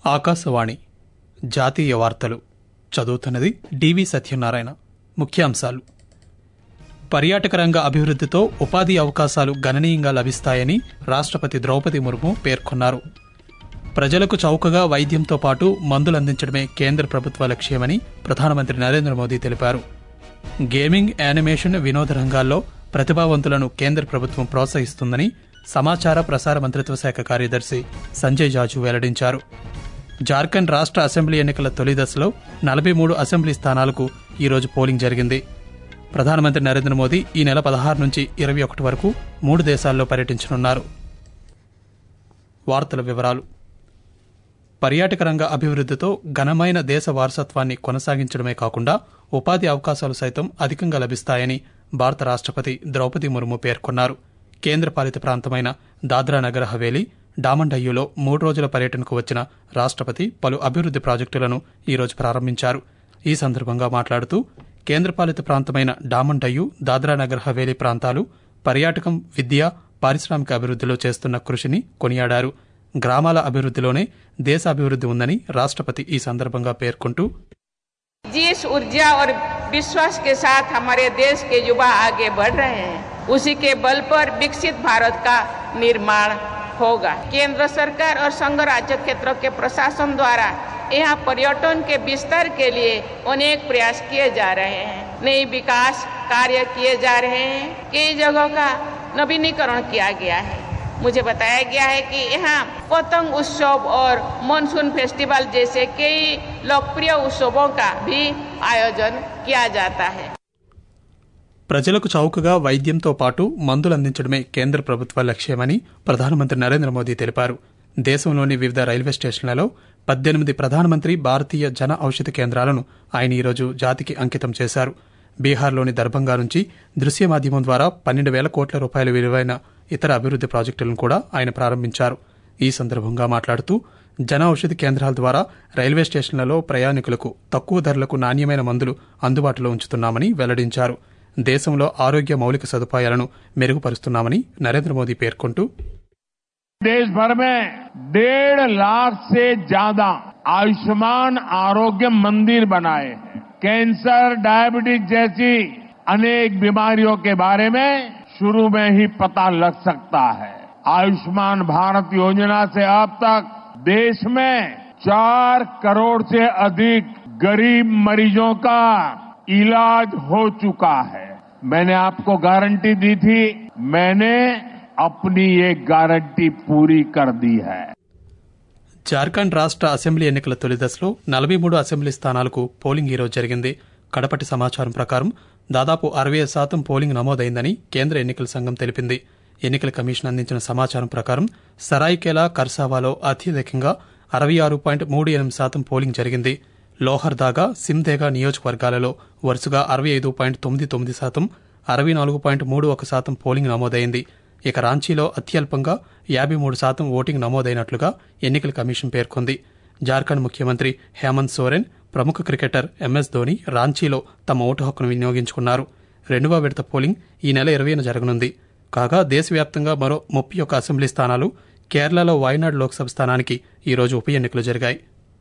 ఆకాశవాణి జాతీయ వార్తలు చదువుతున్నది డివి సత్యనారాయణ ముఖ్యాంశాలు పర్యాటక రంగ అభివృద్ధితో ఉపాధి అవకాశాలు గణనీయంగా లభిస్తాయని రాష్ట్రపతి ద్రౌపది ముర్ము పేర్కొన్నారు ప్రజలకు చౌకగా వైద్యంతో పాటు మందులు అందించడమే కేంద్ర ప్రభుత్వ లక్ష్యమని ప్రధానమంత్రి నరేంద్ర మోదీ తెలిపారు గేమింగ్ యానిమేషన్ వినోద రంగాల్లో ప్రతిభావంతులను కేంద్ర ప్రభుత్వం ప్రోత్సహిస్తుందని సమాచార ప్రసార మంత్రిత్వ శాఖ కార్యదర్శి సంజయ్ జాజు వెల్లడించారు జార్ఖండ్ రాష్ట్ర అసెంబ్లీ ఎన్నికల తొలి దశలో నలభై మూడు అసెంబ్లీ స్థానాలకు ఈరోజు పోలింగ్ జరిగింది ప్రధానమంత్రి నరేంద్ర మోదీ ఈ నెల పదహారు నుంచి ఇరవై ఒకటి వరకు మూడు దేశాల్లో పర్యటించనున్నారు వార్తల వివరాలు పర్యాటక రంగ అభివృద్ధితో ఘనమైన దేశ వారసత్వాన్ని కొనసాగించడమే కాకుండా ఉపాధి అవకాశాలు సైతం అధికంగా లభిస్తాయని భారత రాష్ట్రపతి ద్రౌపది ముర్ము పేర్కొన్నారు కేంద్రపాలిత ప్రాంతమైన దాద్రా నగర్ హవేలీ డామండయ్యూలో మూడు రోజుల పర్యటనకు వచ్చిన రాష్ట్రపతి పలు అభివృద్ది ప్రాజెక్టులను ఈరోజు ప్రారంభించారు ఈ సందర్భంగా మాట్లాడుతూ కేంద్రపాలిత ప్రాంతమైన డామండయ్యు దాద్రా నగర్ హవేలీ ప్రాంతాలు పర్యాటకం విద్య పారిశ్రామిక అభివృద్ధిలో చేస్తున్న కృషిని కొనియాడారు గ్రామాల అభివృద్ధిలోనే దేశాభివృద్ధి ఉందని రాష్ట్రపతి ఈ సందర్భంగా పేర్కొంటూ जिस ऊर्जा और विश्वास के साथ हमारे देश के युवा आगे बढ़ रहे हैं उसी के बल पर विकसित भारत का निर्माण होगा केंद्र सरकार और संघ राज्य क्षेत्रों के प्रशासन द्वारा यहाँ पर्यटन के विस्तार के लिए अनेक प्रयास किए जा रहे हैं नई विकास कार्य किए जा रहे हैं कई जगहों का नवीनीकरण किया गया है मुझे बताया गया है कि यहाँ पतंग उत्सव और मानसून फेस्टिवल जैसे कई लोकप्रिय उत्सवों का भी आयोजन किया जाता है ప్రజలకు చౌకగా వైద్యంతో పాటు మందులు అందించడమే కేంద్ర ప్రభుత్వ లక్ష్యమని ప్రధానమంత్రి నరేంద్ర మోదీ తెలిపారు దేశంలోని వివిధ రైల్వే స్టేషన్లలో పద్దెనిమిది ప్రధానమంత్రి భారతీయ జన ఔషధి కేంద్రాలను ఆయన ఈరోజు జాతికి అంకితం చేశారు బీహార్లోని దర్భంగా నుంచి దృశ్య మాధ్యమం ద్వారా పన్నెండు వేల కోట్ల రూపాయల విలువైన ఇతర అభివృద్ది ప్రాజెక్టులను కూడా ఆయన ప్రారంభించారు ఈ సందర్భంగా మాట్లాడుతూ జన ఔషధి కేంద్రాల ద్వారా రైల్వే స్టేషన్లలో ప్రయాణికులకు తక్కువ ధరలకు నాణ్యమైన మందులు అందుబాటులో ఉంచుతున్నామని వెల్లడించారు దేశంలో ఆరోగ్య మౌలిక సదుపాయాలను మెరుగుపరుస్తున్నామని నరేంద్ర మోదీ పేర్కొంటూ देश भर में डेढ़ लाख से ज्यादा आयुष्मान आरोग्य मंदिर बनाए हैं कैंसर डायबिटीज जैसी अनेक बीमारियों के बारे में शुरू में ही पता लग सकता है आयुष्मान भारत योजना से अब तक देश में चार करोड़ से अधिक गरीब मरीजों का इलाज हो चुका है मैंने आपको गारंटी दी थी मैंने अपनी ये गारंटी पूरी कर दी है జార్ఖండ్ రాష్ట్ర అసెంబ్లీ ఎన్నికల తొలి దశలో నలభై మూడు అసెంబ్లీ స్థానాలకు పోలింగ్ ఈరోజు జరిగింది కడపటి సమాచారం ప్రకారం దాదాపు అరవై శాతం పోలింగ్ నమోదైందని కేంద్ర ఎన్నికల సంఘం తెలిపింది ఎన్నికల కమిషన్ అందించిన సమాచారం ప్రకారం సరాయికేలా కర్సావాలో అత్యధికంగా అరవై ఆరు పాయింట్ మూడు ఎనిమిది శాతం పోలింగ్ జరిగింది లోహర్దాగా సిమ్దేగా నియోజకవర్గాలలో వరుసగా అరవై ఐదు పాయింట్ తొమ్మిది తొమ్మిది శాతం అరవై నాలుగు పాయింట్ మూడు ఒక శాతం పోలింగ్ నమోదైంది ఇక రాంచీలో అత్యల్పంగా యాభై మూడు శాతం ఓటింగ్ నమోదైనట్లుగా ఎన్నికల కమిషన్ పేర్కొంది జార్ఖండ్ ముఖ్యమంత్రి హేమంత్ సోరెన్ ప్రముఖ క్రికెటర్ ఎంఎస్ ధోని రాంచీలో తమ ఓటు హక్కును వినియోగించుకున్నారు రెండవ విడత పోలింగ్ ఈ నెల ఇరవైన జరగనుంది కాగా దేశవ్యాప్తంగా మరో ముప్పై ఒక్క అసెంబ్లీ స్థానాలు కేరళలో వాయనాడ్ లోక్సభ స్థానానికి ఈరోజు ఉప ఎన్నికలు జరిగాయి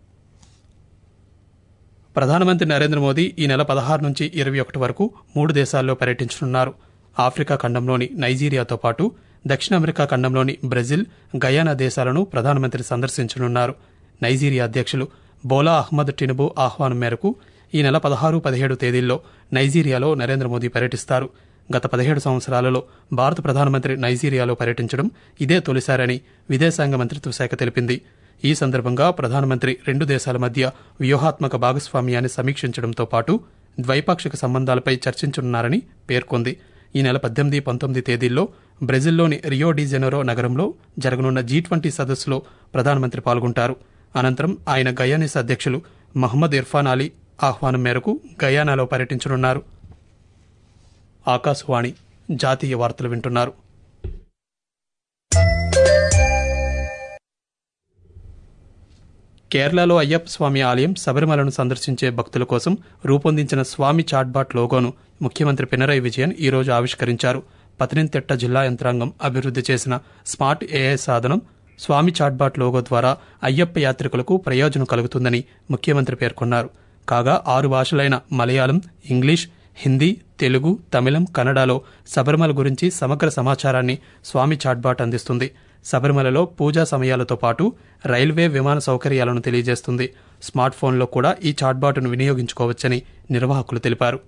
ప్రధానమంత్రి నరేంద్ర మోదీ ఈ నెల పదహారు నుంచి ఇరవై ఒకటి వరకు మూడు దేశాల్లో పర్యటించనున్నారు ఆఫ్రికా ఖండంలోని నైజీరియాతో పాటు దక్షిణ అమెరికా ఖండంలోని బ్రెజిల్ గయానా దేశాలను ప్రధానమంత్రి సందర్శించనున్నారు నైజీరియా అధ్యక్షులు బోలా అహ్మద్ టినుబు ఆహ్వానం మేరకు ఈ నెల పదహారు పదిహేడు తేదీల్లో నైజీరియాలో నరేంద్ర మోదీ పర్యటిస్తారు గత పదిహేడు సంవత్సరాలలో భారత ప్రధానమంత్రి నైజీరియాలో పర్యటించడం ఇదే తొలిసారని విదేశాంగ మంత్రిత్వ శాఖ తెలిపింది ఈ సందర్భంగా ప్రధానమంత్రి రెండు దేశాల మధ్య వ్యూహాత్మక భాగస్వామ్యాన్ని సమీక్షించడంతో పాటు ద్వైపాక్షిక సంబంధాలపై చర్చించనున్నారని పేర్కొంది ఈ నెల పద్దెనిమిది పంతొమ్మిది తేదీల్లో బ్రెజిల్లోని రియో డి జెనెరో నగరంలో జరగనున్న జీ ట్వంటీ సదస్సులో ప్రధానమంత్రి పాల్గొంటారు అనంతరం ఆయన గయానీస్ అధ్యక్షులు మహమ్మద్ ఇర్ఫాన్ అలీ ఆహ్వానం మేరకు గయానాలో పర్యటించనున్నారు ఆకాశవాణి జాతీయ వార్తలు వింటున్నారు కేరళలో అయ్యప్ప స్వామి ఆలయం శబరిమలను సందర్శించే భక్తుల కోసం రూపొందించిన స్వామి చాట్బాట్ లోగోను ముఖ్యమంత్రి పినరయి విజయన్ ఈ రోజు ఆవిష్కరించారు పతనింతిట్ట జిల్లా యంత్రాంగం అభివృద్ది చేసిన స్మార్ట్ ఏఐ సాధనం స్వామి చాట్బాట్ లోగో ద్వారా అయ్యప్ప యాత్రికులకు ప్రయోజనం కలుగుతుందని ముఖ్యమంత్రి పేర్కొన్నారు కాగా ఆరు భాషలైన మలయాళం ఇంగ్లీష్ హిందీ తెలుగు తమిళం కన్నడలో శబరిమల గురించి సమగ్ర సమాచారాన్ని స్వామి చాట్బాట్ అందిస్తుంది శబరిమలలో పూజా సమయాలతో పాటు రైల్వే విమాన సౌకర్యాలను తెలియజేస్తుంది స్మార్ట్ ఫోన్లో కూడా ఈ చాట్బాట్ను వినియోగించుకోవచ్చని నిర్వాహకులు తెలిపారు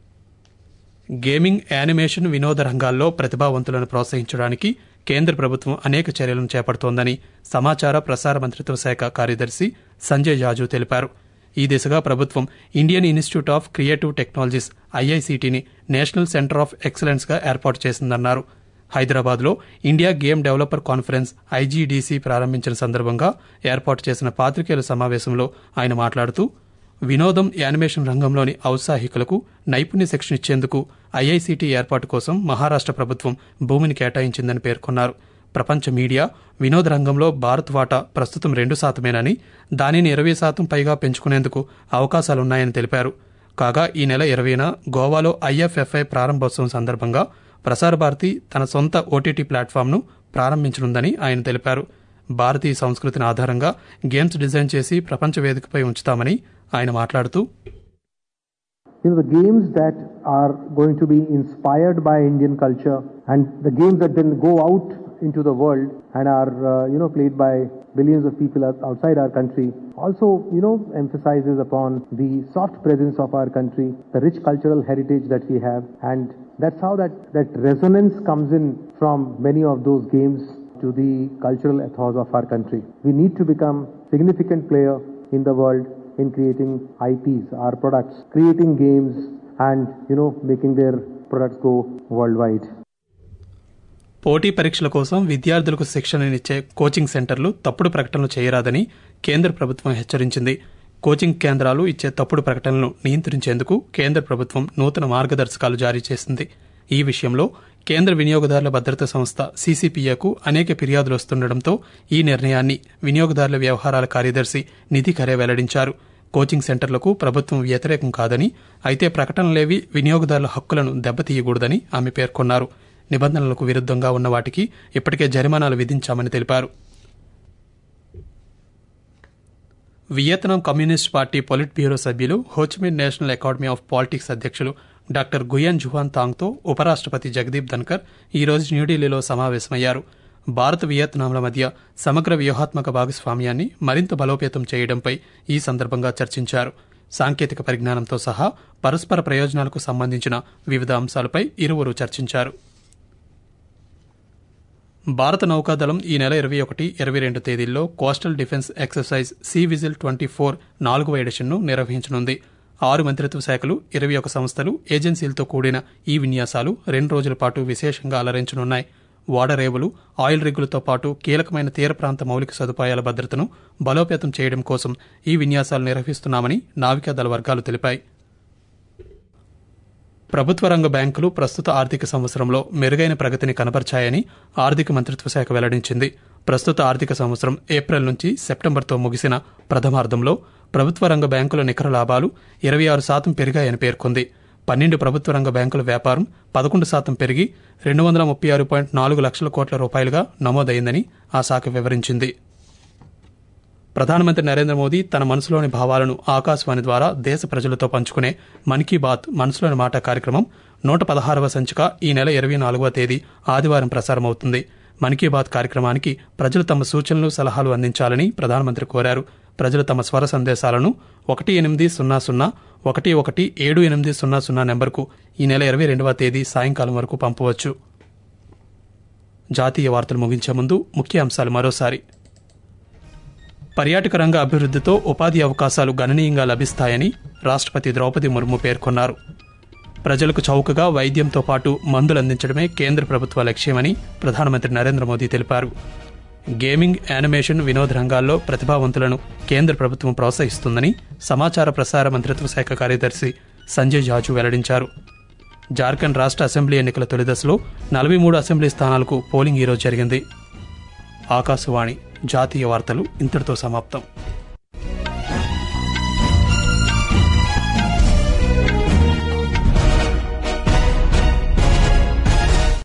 గేమింగ్ యానిమేషన్ వినోద రంగాల్లో ప్రతిభావంతులను ప్రోత్సహించడానికి కేంద్ర ప్రభుత్వం అనేక చర్యలను చేపడుతోందని సమాచార ప్రసార మంత్రిత్వ శాఖ కార్యదర్శి సంజయ్ జాజు తెలిపారు ఈ దిశగా ప్రభుత్వం Indian Institute of Creative Technologies ఐఐసిటిని నేషనల్ సెంటర్ ఆఫ్ ఎక్సలెన్స్ గా ఏర్పాటు చేసిందన్నారు హైదరాబాద్లో India Game Developer Conference IGDC ప్రారంభించిన సందర్భంగా ఏర్పాటు చేసిన పాత్రికేయుల సమావేశంలో ఆయన మాట్లాడుతూ వినోదం యానిమేషన్ రంగంలోని ఔత్సాహికులకు నైపుణ్య శిక్షణ ఇచ్చేందుకు ఐఐసిటి ఏర్పాటు కోసం మహారాష్ట్ర ప్రభుత్వం భూమిని కేటాయించిందని పేర్కొన్నారు ప్రపంచ మీడియా వినోద రంగంలో భారత్ వాటా ప్రస్తుతం రెండు శాతమేనని దానిని ఇరవై శాతం పైగా పెంచుకునేందుకు అవకాశాలున్నాయని తెలిపారు కాగా ఈ నెల ఇరవైన గోవాలో ఐఎఫ్ఎఫ్ఐ ప్రారంభోత్సవం సందర్భంగా ప్రసార భారతి తన సొంత ఓటీటీ ప్లాట్ఫామ్ను ప్రారంభించనుందని ఆయన తెలిపారు భారతీయ సంస్కృతిని ఆధారంగా గేమ్స్ డిజైన్ చేసి ప్రపంచ వేదికపై ఉంచుతామని ఆయన మాట్లాడుతూ you know, the games that are going to be inspired by Indian culture and the games that then go out into the world and are, uh, you know, played by billions of people out- outside our country also, you know, emphasizes upon the soft presence of our country, the rich cultural heritage that we have and that's how that, that resonance comes in from many of those games to the cultural ethos of our country. We need to become significant player in the world in creating IPs, our products, creating games and, you know, making their products go worldwide. పోటీ పరీక్షల కోసం విద్యార్థులకు శిక్షణనిచ్చే coaching సెంటర్లు తప్పుడు ప్రకటనలు చేయరాదని కేంద్ర ప్రభుత్వం హెచ్చరించింది కోచింగ్ కేంద్రాలు ఇచ్చే తప్పుడు ప్రకటనలను నియంత్రించేందుకు కేంద్ర ప్రభుత్వం నూతన మార్గదర్శకాలు జారీ చేసింది ఈ విషయంలో కేంద్ర వినియోగదారుల భద్రతా సంస్థ సీసీపీఏకు అనేక ఫిర్యాదులు వస్తుండటంతో ఈ నిర్ణయాన్ని వినియోగదారుల వ్యవహారాల కార్యదర్శి నిధి ఖరే వెల్లడించారు కోచింగ్ సెంటర్లకు ప్రభుత్వం వ్యతిరేకం కాదని అయితే ప్రకటనలేవి వినియోగదారుల హక్కులను దెబ్బతీయకూడదని ఆమె పేర్కొన్నారు నిబంధనలకు విరుద్ధంగా ఉన్న వాటికి ఇప్పటికే జరిమానాలు విధించామని తెలిపారు Vietnam Communist Party Politburo సభ్యులు Ho Chi Minh National Academy of Politics అధ్యక్షులు డాక్టర్ గుయన్ జుహాన్ తాంగ్తో ఉపరాష్ట్రపతి జగదీప్ ధన్కర్ ఈ రోజు న్యూఢిల్లీలో సమావేశమయ్యారు భారత్ వియత్నాంల మధ్య సమగ్ర వ్యూహాత్మక భాగస్వామ్యాన్ని మరింత బలోపేతం చేయడంపై ఈ సందర్భంగా చర్చించారు సాంకేతిక పరిజ్ఞానంతో సహా పరస్పర ప్రయోజనాలకు సంబంధించిన వివిధ అంశాలపై ఇరువురు చర్చించారు భారత నౌకాదళం ఈ నెల ఇరవై ఒకటి ఇరవై రెండు తేదీల్లో coastal defence exercise Sea Vigil twenty four నాలుగవ ఎడిషన్ను నిర్వహించనుంది ఆరు మంత్రిత్వ శాఖలు ఇరవై ఒక సంస్థలు ఏజెన్సీలతో కూడిన ఈ విన్యాసాలు రెండు రోజుల పాటు విశేషంగా అలరించనున్నాయి ఓడరేవులు ఆయిల్ రిగ్గులతో పాటు కీలకమైన తీర ప్రాంత మౌలిక సదుపాయాల భద్రతను బలోపేతం చేయడం కోసం ఈ విన్యాసాలు నిర్వహిస్తున్నామని నావికాదళ వర్గాలు తెలిపాయి ప్రభుత్వ రంగ బ్యాంకులు ప్రస్తుత ఆర్థిక సంవత్సరంలో మెరుగైన ప్రగతిని కనబర్చాయని ఆర్థిక మంత్రిత్వ శాఖ వెల్లడించింది ప్రస్తుత ఆర్థిక సంవత్సరం ఏప్రిల్ నుంచి సెప్టెంబర్తో ముగిసిన ప్రథమార్థంలో ప్రభుత్వ రంగ బ్యాంకుల నికర లాభాలు ఇరవై ఆరు శాతం పెరిగాయని పేర్కొంది పన్నెండు ప్రభుత్వ రంగ బ్యాంకుల వ్యాపారం పదకొండు శాతం పెరిగి రెండు వందల ముప్పై ఆరు పాయింట్ నాలుగు లక్షల కోట్ల రూపాయలుగా నమోదైందని ఆ శాఖ వివరించింది ప్రధానమంత్రి నరేంద్ర మోదీ తన మనసులోని భావాలను ఆకాశవాణి ద్వారా దేశ ప్రజలతో పంచుకునే మన్ కీ బాత్ మనసులోని మాట కార్యక్రమం నూట పదహారవ సంచిక ఈ నెల ఇరవై నాలుగవ తేదీ ఆదివారం ప్రసారమవుతుంది మన్ కీ బాత్ కార్యక్రమానికి ప్రజలు తమ సూచనలు సలహాలు అందించాలని ప్రధానమంత్రి కోరారు ప్రజలు తమ స్వర సందేశాలను ఒకటి ఎనిమిది సున్నా సున్నా ఒకటి ఒకటి ఏడు ఎనిమిది సున్నా సున్నా నెంబర్కు ఈ నెల ఇరవై రెండవ తేదీ సాయంకాలం వరకు పంపవచ్చు జాతీయ వార్తలు ముగించే ముందు ముఖ్య అంశాలు మరోసారి పర్యాటక రంగ అభివృద్ధితో ఉపాధి అవకాశాలు గణనీయంగా లభిస్తాయని రాష్ట్రపతి ద్రౌపది ముర్ము పేర్కొన్నారు ప్రజలకు చౌకగా వైద్యంతో పాటు మందులు అందించడమే కేంద్ర ప్రభుత్వ లక్ష్యమని ప్రధానమంత్రి నరేంద్ర మోదీ తెలిపారు గేమింగ్ యానిమేషన్ వినోద రంగాల్లో ప్రతిభావంతులను కేంద్ర ప్రభుత్వం ప్రోత్సహిస్తుందని సమాచార ప్రసార మంత్రిత్వ శాఖ కార్యదర్శి సంజయ్ జాజు వెల్లడించారు జార్ఖండ్ రాష్ట్ర అసెంబ్లీ ఎన్నికల తొలిదశలో నలభై మూడు అసెంబ్లీ స్థానాలకు పోలింగ్ ఈరోజు జరిగింది ఆకాశవాణి జాతీయ వార్తలు ఇంతటితో సమాప్తం